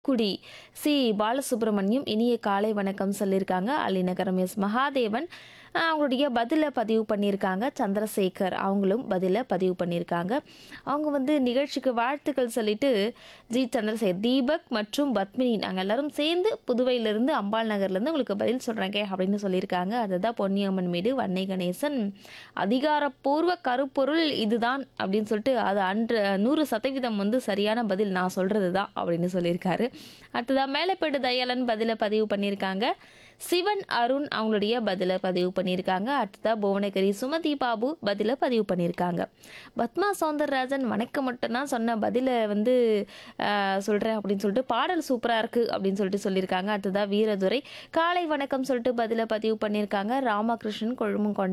குடி சி பாலசுப்ரமணியம் இனிய காலை வணக்கம் சொல்லியிருக்காங்க அலிநகரம் எஸ் மகாதேவன் அஹ், அவங்களுடைய பதிலை பதிவு பண்ணியிருக்காங்க சந்திரசேகர் அவங்களும் பதிலை பதிவு பண்ணியிருக்காங்க அவங்க வந்து நிகழ்ச்சிக்கு வாழ்த்துக்கள் சொல்லிட்டு ஜி சந்திரசேகர் தீபக் மற்றும் பத்மினி நாங்கள் எல்லாரும் சேர்ந்து புதுவையிலிருந்து அம்பாள் நகர்லேருந்து உங்களுக்கு பதில் சொல்கிறேங்க அப்படின்னு சொல்லியிருக்காங்க அதுதான் பொன்னியம்மன் மீது வன்னை கணேசன் அதிகாரப்பூர்வ கருப்பொருள் இதுதான் அப்படின்னு சொல்லிட்டு அது அன்று நூறு சதவீதம் வந்து சரியான பதில் நான் சொல்கிறது தான் அப்படின்னு சொல்லியிருக்காரு அடுத்ததாக மேலப்பேடு தயாளன் பதிலை பதிவு பண்ணியிருக்காங்க சிவன் அருண் அவங்களுடைய பதிலை பதிவு பண்ணியிருக்காங்க அடுத்ததாக புவனகிரி சுமதி பாபு பதிலை பதிவு பண்ணியிருக்காங்க பத்மா சௌந்தரராஜன் வணக்கம் மட்டும்தான் சொன்ன பதிலை வந்து சொல்கிறேன் அப்படின்னு சொல்லிட்டு பாடல் சூப்பராக இருக்குது அப்படின்னு சொல்லிட்டு சொல்லியிருக்காங்க அடுத்ததாக வீரதுரை காலை வணக்கம் சொல்லிட்டு பதிலை பதிவு பண்ணியிருக்காங்க ராமகிருஷ்ணன் கொழுமங்கொண்ட